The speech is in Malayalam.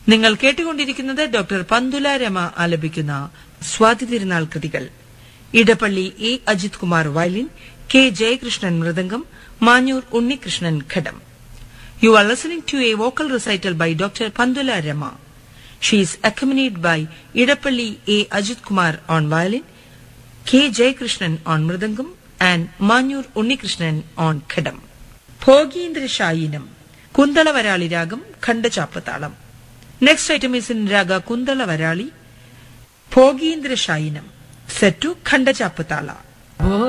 നിങ്ങൾ കേട്ടുകൊണ്ടിരിക്കുന്നത് ഡോക്ടർ പന്തുല രമ ആലപിക്കുന്ന സ്വാതി തിരുനാൾ കൃതികൾ Edappally A Ajith Kumar violin K Jayakrishnan mridangam Manjoor Unnikrishnan ghatam you are listening to a vocal recital by doctor Pantula Rama she is accompanied by Edappally A Ajith Kumar on violin K Jayakrishnan on mridangam and Manjoor Unnikrishnan on ghatam Bhogeendrashayinam Kuntalavarali ragam Khanda chapu talam next item is in raga Kuntalavarali Bhogeendrashayinam set to ഖണ്ഡചാപ്പത്താള